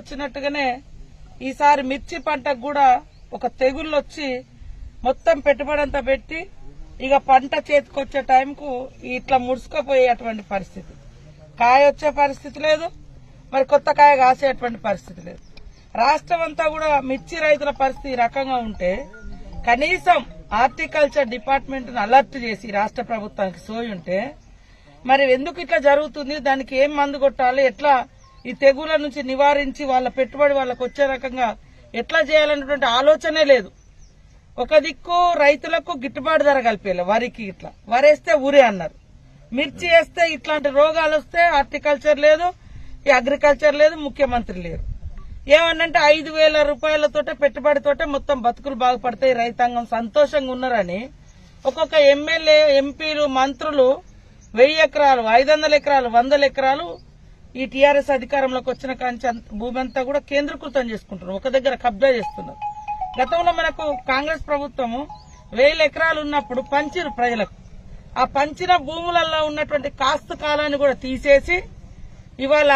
వచ్చినట్టుగానే ఈసారి మిర్చి పంటకు కూడా ఒక తెగుళ్ళు వచ్చి మొత్తం పెట్టుబడి అంతా పెట్టి ఇక పంట చేతికొచ్చే టైంకు ఇట్లా ముడుచుకుపోయేటువంటి పరిస్థితి కాయ వచ్చే పరిస్థితి లేదు మరి కొత్త కాయ కాసేటువంటి పరిస్థితి లేదు రాష్ట్రం అంతా కూడా మిర్చి రైతుల పరిస్థితి ఈ రకంగా ఉంటే కనీసం హార్టికల్చర్ డిపార్ట్మెంట్ అలర్ట్ చేసి రాష్ట్ర ప్రభుత్వానికి సోయి ఉంటే మరి ఎందుకు ఇట్లా జరుగుతుంది దానికి ఏం మందు కొట్టాలి ఎట్లా ఈ తెగుల నుంచి నివారించి వాళ్ళ పెట్టుబడి వాళ్ళకు వచ్చే రకంగా ఎట్లా చేయాలన్నటువంటి ఆలోచనే లేదు ఒక దిక్కు రైతులకు గిట్టుబాటు ధర కలిపేయాలి వరికి ఇట్లా వరేస్తే ఊరే అన్నారు మిర్చి వేస్తే ఇట్లాంటి రోగాలు వస్తే హార్టికల్చర్ లేదు ఈ అగ్రికల్చర్ లేదు ముఖ్యమంత్రి లేరు ఏమన్నంటే ఐదు వేల రూపాయలతోటే పెట్టుబడితోటే మొత్తం బతుకులు బాగుపడతాయి రైతాంగం సంతోషంగా ఉన్నారని ఒక్కొక్క ఎమ్మెల్యే ఎంపీలు మంత్రులు వెయ్యి ఎకరాలు ఐదు వందల ఎకరాలు వందల ఎకరాలు ఈ టీఆర్ఎస్ అధికారంలోకి వచ్చిన కాంచి అంత- భూమి అంతా కూడా కేంద్రీకృతం చేసుకుంటున్నారు ఒక దగ్గర కబ్జా చేస్తున్నారు గతంలో మనకు కాంగ్రెస్ ప్రభుత్వము వేల ఎకరాలు ఉన్నప్పుడు పంచిరు ప్రజలకు ఆ పంచిన భూములలో ఉన్నటువంటి కాస్తు కాలాన్ని కూడా తీసేసి ఇవాళ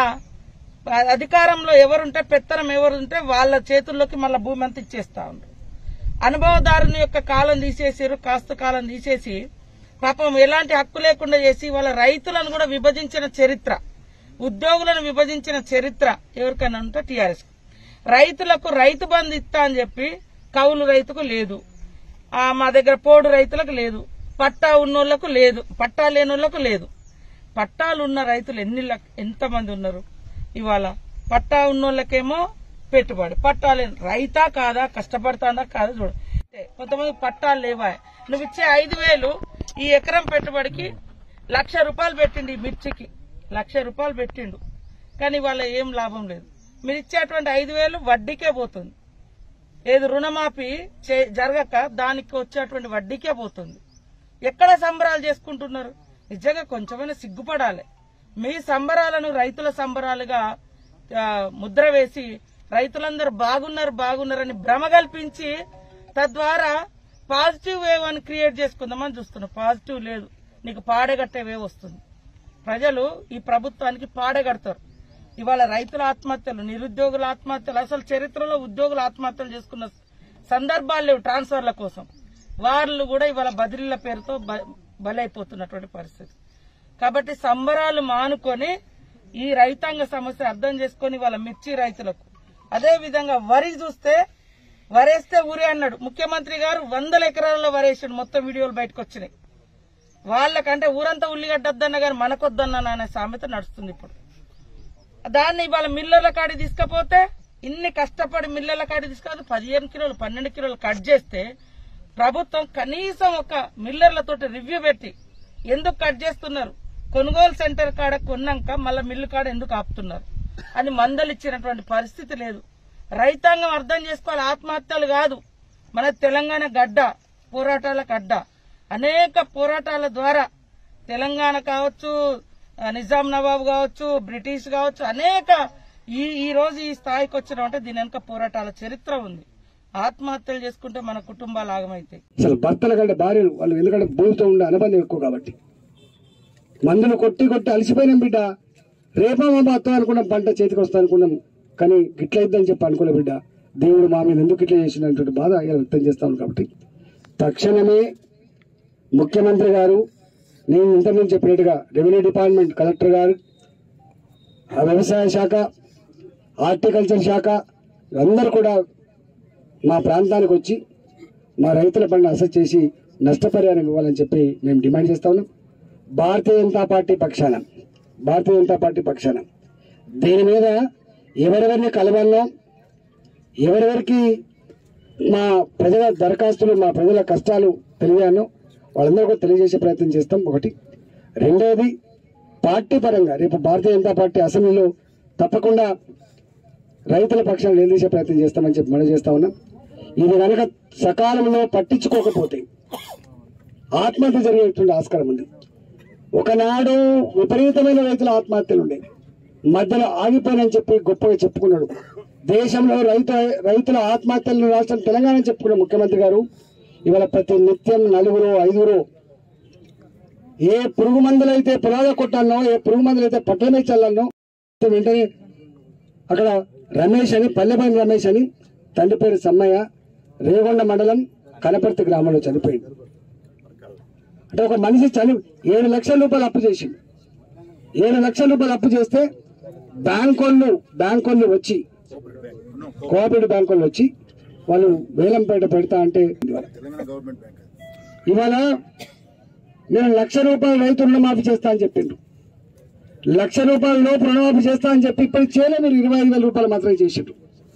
అధికారంలో ఎవరుంటే పెత్తనం ఎవరుంటే వాళ్ళ చేతుల్లోకి మళ్ళీ భూమి అంతా ఇచ్చేస్తా ఉన్నారు అనుభవదారుని యొక్క కాలం తీసేసారు కాస్త కాలం తీసేసి పాపం ఎలాంటి హక్కు లేకుండా చేసి వాళ్ళ రైతులను కూడా విభజించిన చరిత్ర ఉద్యోగులను విభజించిన చరిత్ర ఎవరికైనా ఉంటే టీఆర్ఎస్ రైతులకు రైతు బంధు ఇస్తా అని చెప్పి కౌలు రైతుకు లేదు ఆ, మా దగ్గర పోడు రైతులకు లేదు పట్టా ఉన్నోళ్లకు లేదు పట్టా లేనోళ్లకు లేదు పట్టాలు ఉన్న రైతులు ఎన్ని లక్- ఎంతమంది ఉన్నారు ఇవాళ పట్టా ఉన్నోళ్ళకేమో పెట్టుబడి పట్టా లేని రైతా కాదా కష్టపడతాందా కాదా చూడు కొంతమంది పట్టాలు లేవా నువ్వు ఇచ్చే ఐదు వేలు ఈ ఎకరం పెట్టుబడికి లక్ష రూపాయలు పెట్టిండు ఈ మిర్చికి లక్ష రూపాయలు పెట్టిండు కానీ వాళ్ళ ఏం లాభం లేదు మీరు ఇచ్చేటువంటి ఐదు వేలు వడ్డీకే పోతుంది ఏది రుణమాఫీ చే- జరగక దానికి వచ్చేటువంటి వడ్డీకే పోతుంది ఎక్కడ సంబరాలు చేసుకుంటున్నారు నిజంగా కొంచెమైనా సిగ్గుపడాలి మీ సంబరాలను రైతుల సంబరాలుగా ఆ, ముద్ర వేసి రైతులందరూ బాగున్నారు బాగున్నారని భ్రమ కల్పించి తద్వారా పాజిటివ్ వేవ్ అని క్రియేట్ చేసుకుందామని చూస్తున్నాం పాజిటివ్ లేదు నీకు పాడగట్టే వేవ్ వస్తుంది ప్రజలు ఈ ప్రభుత్వానికి పాడగడతారు ఇవాళ రైతుల ఆత్మహత్యలు నిరుద్యోగుల ఆత్మహత్యలు అసలు చరిత్రలో ఉద్యోగుల ఆత్మహత్యలు చేసుకున్న సందర్భాలు లేవు ట్రాన్స్ఫర్ల కోసం వాళ్ళు కూడా ఇవాళ బదిలీల పేరుతో బ- బలైపోతున్నటువంటి పరిస్థితి కాబట్టి సంబరాలు మానుకొని ఈ రైతాంగ సమస్య అర్థం చేసుకొని వాళ్ళ మిర్చి రైతులకు అదే విధంగా వరి చూస్తే వరేస్తే ఊరే అన్నాడు ముఖ్యమంత్రి గారు వందల ఎకరాలలో వరేసాడు మొత్తం వీడియోలు బయటకు వచ్చినాయి వాళ్ళకంటే ఊరంతా ఉల్లిగడ్డ వద్దన్న కానీ మనకొద్దన్న అనే సామెత నడుస్తుంది ఇప్పుడు దాన్ని ఇవాళ మిల్లర్ల కాడి తీసుకపోతే ఇన్ని కష్టపడి మిల్లర్ల కాడి తీసుకపోతే పదిహేను కిలోలు పన్నెండు కిలోలు కట్ చేస్తే ప్రభుత్వం కనీసం ఒక మిల్లర్లతోటి రివ్యూ పెట్టి ఎందుకు కట్ చేస్తున్నారు కొనుగోలు సెంటర్ కాడ కొన్నాక మళ్ళీ మిల్లు కాడ ఎందుకు ఆపుతున్నారు అని మందలు ఇచ్చినటువంటి పరిస్థితి లేదు రైతాంగం అర్థం చేసుకోవాలి ఆత్మహత్యలు కాదు మన తెలంగాణ గడ్డ పోరాటాల గడ్డ అనేక పోరాటాల ద్వారా తెలంగాణ కావచ్చు ఆ, నిజాం నవాబు కావచ్చు బ్రిటిష్ కావచ్చు అనేక ఈ ఈ రోజు ఈ స్థాయికి వచ్చినాం అంటే దీని వెనుక పోరాటాల చరిత్ర ఉంది ఆత్మహత్యలు చేసుకుంటే మన కుటుంబాలు ఆగమైతాయి అసలు భర్తల కంటే భార్యలు వాళ్ళు ఎందుకంటే భూమితో ఉండే అనుబంధం ఎక్కువ కాబట్టి మందులు కొట్టి కొట్టి అలసిపోయినాం బిడ్డ రేపా మా అత్త అనుకున్నాం పంట చేతికి వస్తా అనుకున్నాం కానీ గిట్ల ఇద్దని చెప్పి అనుకోలే బిడ్డ దేవుడు మా మీద ఎందుకు ఇట్లా చేసినటువంటి బాధ ఇలా వ్యక్తం చేస్తాను కాబట్టి తక్షణమే ముఖ్యమంత్రి గారు నేను ఇంతకుముందు చెప్పినట్టుగా రెవెన్యూ డిపార్ట్మెంట్ కలెక్టర్ గారు ఆ వ్యవసాయ శాఖ హార్టికల్చర్ శాఖ అందరూ కూడా మా ప్రాంతానికి వచ్చి మా రైతుల పంట అసెస్ చేసి నష్టపరిహారం ఇవ్వాలని చెప్పి మేము డిమాండ్ చేస్తా ఉన్నాం భారతీయ జనతా పార్టీ పక్షాన భారతీయ జనతా పార్టీ పక్షాన దీని మీద ఎవరెవరిని కలవాలో ఎవరెవరికి మా ప్రజల దరఖాస్తులు మా ప్రజల కష్టాలు తెలియాలో వాళ్ళందరూ కూడా తెలియజేసే ప్రయత్నం చేస్తాం ఒకటి రెండవది పార్టీ పరంగా రేపు భారతీయ జనతా పార్టీ అసెంబ్లీలో తప్పకుండా రైతుల పక్షాన్ని నిలదీసే ప్రయత్నం చేస్తామని చెప్పి మనం చేస్తా ఉన్నాం ఇది కనుక సకాలంలో పట్టించుకోకపోతే ఆత్మహత్య జరిగేటువంటి ఆస్కారం ఉంది ఒకనాడు విపరీతమైన రైతుల ఆత్మహత్యలు ఉండే మధ్యలో ఆగిపోయినని చెప్పి గొప్పగా చెప్పుకున్నాడు దేశంలో రైతు రైతుల ఆత్మహత్యలను రాష్ట్రం తెలంగాణ అని చెప్పుకున్న ముఖ్యమంత్రి గారు ఇవాళ ప్రతి నిత్యం నలుగురు ఐదుగురు ఏ పురుగు మందులు అయితే పొలాల కొట్టాలనో ఏ పురుగు మందులు అయితే పట్ల మీద చల్లాలనో వెంటనే అక్కడ రమేష్ అని పల్లెపల్లి రమేష్ అని తండ్రి పేరు సమ్మయ్య రేగొండ మండలం కనపర్తి గ్రామంలో చనిపోయింది అంటే ఒక మనిషి చని ఏడు లక్షల రూపాయలు అప్పు చేసింది ఏడు లక్షల రూపాయలు అప్పు చేస్తే బ్యాంక్ వాళ్ళు బ్యాంక్ వాళ్ళు వచ్చి కోఆపరేటివ్ బ్యాంక్ వాళ్ళు వచ్చి వాళ్ళు వేలంపేట పెడతా అంటే తెలంగాణ గవర్నమెంట్ బ్యాంక్ ఇవాళ నేను లక్ష రూపాయలు రైతు రుణమాఫీ చేస్తా అని చెప్పిండు లక్ష రూపాయల లోపు రుణమాఫీ చేస్తా అని చెప్పి ఇప్పుడు చేయలే మీరు ఇరవై ఐదు వేల రూపాయలు మాత్రమే చేసిండ్రు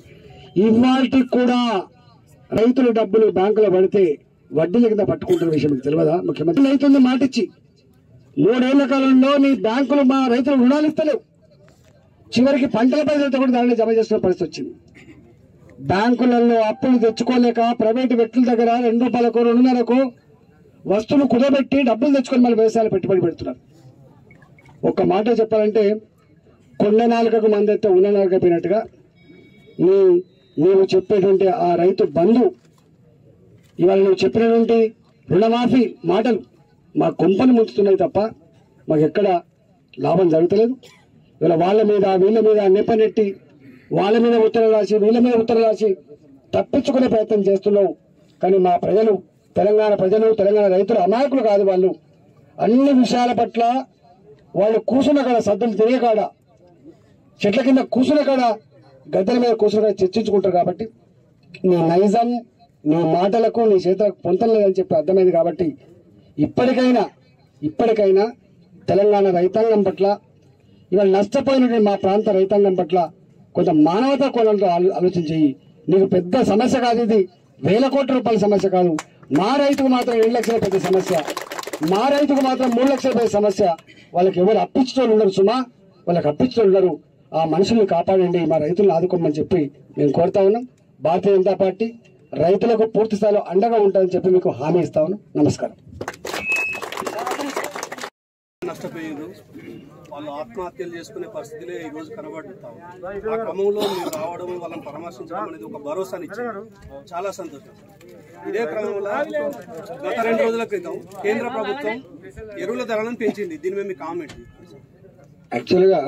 ఇవాళకి కూడా రైతుల డబ్బులు బ్యాంకులో పడితే వడ్డీల కింద పట్టుకుంటున్న విషయం మీకు తెలియదా ముఖ్యమంత్రి రైతుంది మాటిచ్చి మూడేళ్ల కాలంలో నీ బ్యాంకులు మా రైతులు రుణాలు ఇస్తలేవు చివరికి పంటల పైసలతో కూడా దానిలో జమ చేస్తున్న పరిస్థితి వచ్చింది బ్యాంకులలో అప్పులు తెచ్చుకోలేక ప్రైవేటు వ్యక్తుల దగ్గర రెండు రూపాయలకు రెండున్నరకు వస్తువులు కుదబెట్టి డబ్బులు తెచ్చుకొని మళ్ళీ వ్యవసాయాలు పెట్టుబడి పెడుతున్నారు ఒక మాట చెప్పాలంటే కొండ నాలుకకు మందెత్తే ఉన్న నాలుక పోయినట్టుగా నీ నీవు చెప్పేటువంటి ఆ రైతు బంధు ఇవాళ నువ్వు చెప్పినటువంటి రుణమాఫీ మాటలు మా కొంపను ముంచుతున్నాయి తప్ప మాకు ఎక్కడ లాభం జరుగుతలేదు ఇవాళ వాళ్ళ మీద వీళ్ళ మీద నెప్పనెట్టి వాళ్ళ మీద ఉత్తరం రాసి వీళ్ళ మీద ఉత్తరం రాసి తప్పించుకునే ప్రయత్నం చేస్తున్నావు కానీ మా ప్రజలు తెలంగాణ ప్రజలు తెలంగాణ రైతులు అమాయకులు కాదు వాళ్ళు అన్ని విషయాల పట్ల వాళ్ళు కూసున్న కాడ సద్దులు తిరిగే కాడ చెట్ల కింద కూసున్న కాడ గద్దెల మీద కూసున్న కాడ చర్చించుకుంటారు కాబట్టి నీ నైజం నీ మాటలకు నీ చేతులకు పొంతం లేదని చెప్పి అర్థమైంది కాబట్టి ఇప్పటికైనా ఇప్పటికైనా తెలంగాణ రైతాంగం పట్ల ఇవాళ నష్టపోయినటువంటి మా ప్రాంత రైతాంగం పట్ల కొంత మానవతా కోణంతో ఆలో- ఆలోచన చెయ్యి నీకు పెద్ద సమస్య కాదు ఇది వేల కోట్ల రూపాయల సమస్య కాదు మా రైతుకు మాత్రం రెండు లక్షల పెద్ద సమస్య మా రైతుకు మాత్రం మూడు లక్షల పెద్ద సమస్య వాళ్ళకి ఎవరు అప్పించడం ఉండరు సుమా వాళ్ళకి అప్పించడం ఉండరు ఆ మనుషుల్ని కాపాడండి మా రైతులను ఆదుకోమని చెప్పి మేము కోరుతా ఉన్నాం భారతీయ జనతా పార్టీ రైతులకు పూర్తి స్థాయిలో అండగా ఉంటుందని చెప్పి మీకు హామీ ఇస్తా ఉన్నాం నమస్కారం నష్టపోయారు వాళ్ళు ఆత్మహత్యలు చేసుకునే పరిస్థితులే ఈ రోజు కనబడుతా ఉంది. ఆ క్రమంలో మీరు రావడం వాళ్ళని పరామర్శించడం అనేది ఒక భరోసానిచ్చారు చాలా సంతోషం ఇదే క్రమంలో గత రెండు రోజుల క్రితం కేంద్ర ప్రభుత్వం ఎరువుల ధరలను పెంచింది దీని మీద మీ కామెంట్ యాక్చువల్గా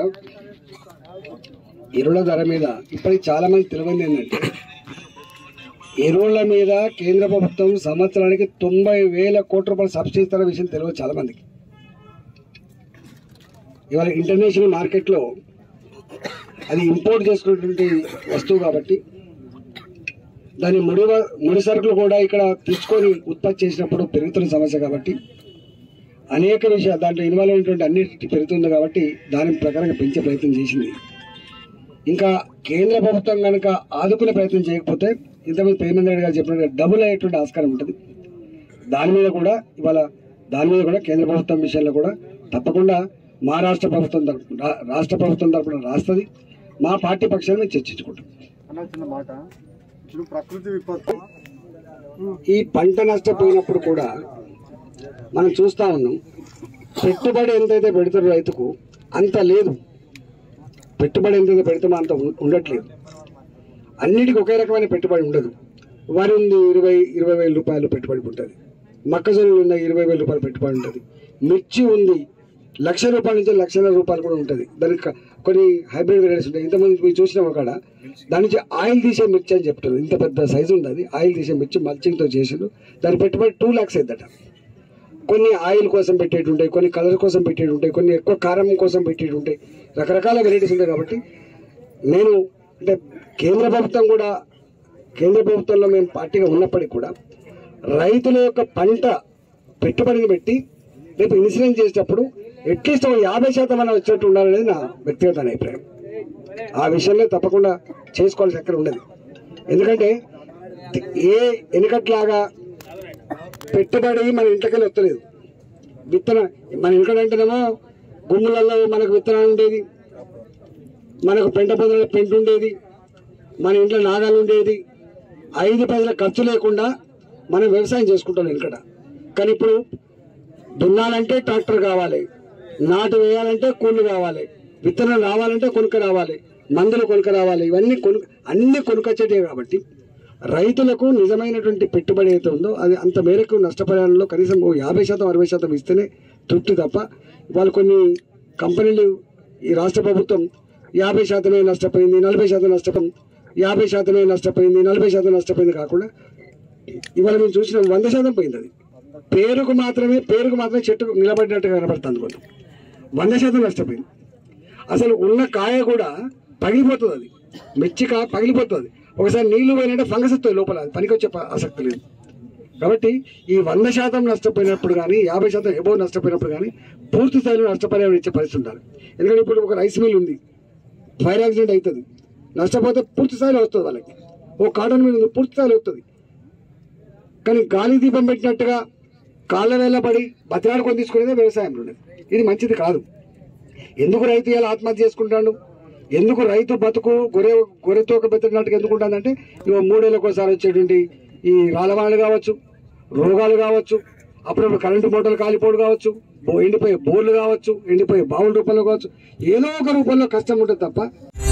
ఎరువుల ధర మీద ఇప్పటికి చాలా మంది తెలియదు ఏంటంటే ఎరువుల మీద కేంద్ర ప్రభుత్వం సంవత్సరానికి తొంభై వేల కోట్ల రూపాయలు సబ్సిడీ ఇస్తున్న విషయం తెలియదు చాలా మందికి ఇవాళ ఇంటర్నేషనల్ మార్కెట్లో అది ఇంపోర్ట్ చేసుకున్నటువంటి వస్తువు కాబట్టి దాని ముడి వ- ముడి సరుకులు కూడా ఇక్కడ తీసుకొని ఉత్పత్తి చేసినప్పుడు పెరుగుతున్న సమస్య కాబట్టి అనేక విషయాలు దాంట్లో ఇన్వాల్వ్ అయినటువంటి అన్నిటి పెరుగుతుంది కాబట్టి దాని ప్రకారంగా పెంచే ప్రయత్నం చేసింది ఇంకా కేంద్ర ప్రభుత్వం కనుక ఆదుకునే ప్రయత్నం చేయకపోతే ఇంతకుముందు పేమెంట్ రెడ్డి గారు చెప్పినట్టుగా డబుల్ అయ్యేటువంటి ఆస్కారం ఉంటుంది దాని మీద కూడా ఇవాళ దాని మీద కూడా కేంద్ర ప్రభుత్వం విషయంలో కూడా తప్పకుండా మా రాష్ట్ర ప్రభుత్వం తరపు రా- రాష్ట్ర ప్రభుత్వం తరపున రాస్తుంది మా పార్టీ పక్షాన్ని మేము చర్చించుకుంటాం అన్న చిన్న మాట ఇప్పుడు ప్రకృతి విపత్తు ఈ పంట నష్టపోయినప్పుడు కూడా మనం చూస్తా ఉన్నాం పెట్టుబడి ఎంతైతే పెడతారో రైతుకు అంత లేదు పెట్టుబడి ఎంతైతే పెడతామో అంత ఉం- ఉండట్లేదు అన్నిటికీ ఒకే రకమైన పెట్టుబడి ఉండదు వరి ఉంది ఇరవై ఇరవై వేల రూపాయలు పెట్టుబడి ఉంటుంది మొక్కజొన్నలు ఉన్నాయి ఇరవై వేల రూపాయలు పెట్టుబడి ఉంటుంది మిర్చి ఉంది లక్ష రూపాయల నుంచి లక్షల రూపాయలు కూడా ఉంటుంది దానికి క- కొన్ని హైబ్రిడ్ వెరైటీస్ ఉంటాయి ఇంతమంది మీరు చూసిన ఒక దాని నుంచి ఆయిల్ తీసే మిర్చి అని చెప్తారు ఇంత పెద్ద సైజు ఉంటుంది ఆయిల్ తీసే మిర్చి మల్చింగ్తో చేసిండు దాని పెట్టుబడి టూ ల్యాక్స్ అవుతుందట కొన్ని ఆయిల్ కోసం పెట్టేటి ఉంటాయి కొన్ని కలర్ కోసం పెట్టేటి ఉంటాయి కొన్ని ఎక్కువ కారం కోసం పెట్టేటి ఉంటాయి రకరకాల వెరైటీస్ ఉంటాయి కాబట్టి నేను అంటే కేంద్ర ప్రభుత్వం కూడా కేంద్ర ప్రభుత్వంలో మేము పార్టీగా ఉన్నప్పటికీ కూడా రైతుల యొక్క పంట పెట్టుబడిని పెట్టి రేపు ఇన్సూరెన్స్ చేసేటప్పుడు అట్లీస్ట్ ఒక యాభై శాతం అన్న వచ్చేట్టు ఉండాలనేది నా వ్యక్తిగత అభిప్రాయం ఆ విషయంలో తప్పకుండా చేసుకోవాల్సి ఎక్కడ ఉండదు ఎందుకంటే ఏ వెనుకట్లాగా పెట్టుబడి మన ఇంట్లోకెళ్ళి వస్తలేదు విత్తన మన ఇంటికంటేనేమో గుమ్ములలో మనకు విత్తనాలు ఉండేది మనకు పెంట పొదల పెంట ఉండేది మన ఇంట్లో నాగాలు ఉండేది ఐదు పైసల ఖర్చు లేకుండా మనం వ్యవసాయం చేసుకుంటాం ఇక్కడ కానీ ఇప్పుడు దున్నాలంటే ట్రాక్టర్ కావాలి నాటు వేయాలంటే కూలి కావాలి విత్తనం రావాలంటే కొనుక రావాలి మందులు కొనుక రావాలి ఇవన్నీ కొను అన్ని కొనుకొచ్చేటే కాబట్టి రైతులకు నిజమైనటువంటి పెట్టుబడి అయితే ఉందో అది అంత మేరకు నష్టపరిహారంలో కనీసం ఓ యాభై శాతం అరవై శాతం ఇస్తేనే తృప్తి తప్ప వాళ్ళు కొన్ని కంపెనీలు ఈ రాష్ట్ర ప్రభుత్వం యాభై శాతమే నష్టపోయింది నలభై శాతం నష్టపోయింది యాభై శాతమే నష్టపోయింది నలభై శాతం నష్టపోయింది కాకుండా ఇవాళ మేము చూసిన వంద శాతం పోయింది అది పేరుకు మాత్రమే పేరుకు మాత్రమే చెట్టు నిలబడినట్టుగా కనబడుతుంది కొంచెం వంద శాతం నష్టపోయింది అసలు ఉన్న కాయ కూడా పగిలిపోతుంది అది మిర్చి కాయ పగిలిపోతుంది ఒకసారి నీళ్లు పోయినంటే ఫంగస్ వస్తుంది లోపల అది పనికొచ్చే ప- ఆసక్తి లేదు కాబట్టి ఈ వంద శాతం నష్టపోయినప్పుడు కానీ యాభై శాతం ఎబో నష్టపోయినప్పుడు కానీ పూర్తి స్థాయిలో నష్టపరిహారం ఇచ్చే పరిస్థితి ఉండాలి ఎందుకంటే ఇప్పుడు ఒక రైస్ మిల్ ఉంది ఫైర్ యాక్సిడెంట్ అవుతుంది నష్టపోతే పూర్తి స్థాయిలో వస్తుంది వాళ్ళకి ఓ కాటన్ మిల్ ఉంది పూర్తి స్థాయిలో వస్తుంది కానీ గాలి దీపం పెట్టినట్టుగా కాళ్ళ వేళ పడి బతిలాడుకొని తీసుకునేదే వ్యవసాయంలో ఉండేది ఇది మంచిది కాదు ఎందుకు రైతు ఇలా ఆత్మహత్య చేసుకుంటాడు ఎందుకు రైతు బతుకు గొర్రె గొర్రెతో ఒక బతికినట్టుగా ఎందుకు ఉంటుందంటే ఇవో మూడేళ్ళకి ఒకసారి వచ్చేటువంటి ఈ రాలవాళ్ళు కావచ్చు రోగాలు కావచ్చు అప్పుడప్పుడు కరెంటు మోటార్లు కాలిపోవడం కావచ్చు బో- ఎండిపోయే బోర్లు కావచ్చు ఎండిపోయే బావుల రూపంలో కావచ్చు ఏదో ఒక రూపంలో కష్టం ఉంటుంది తప్ప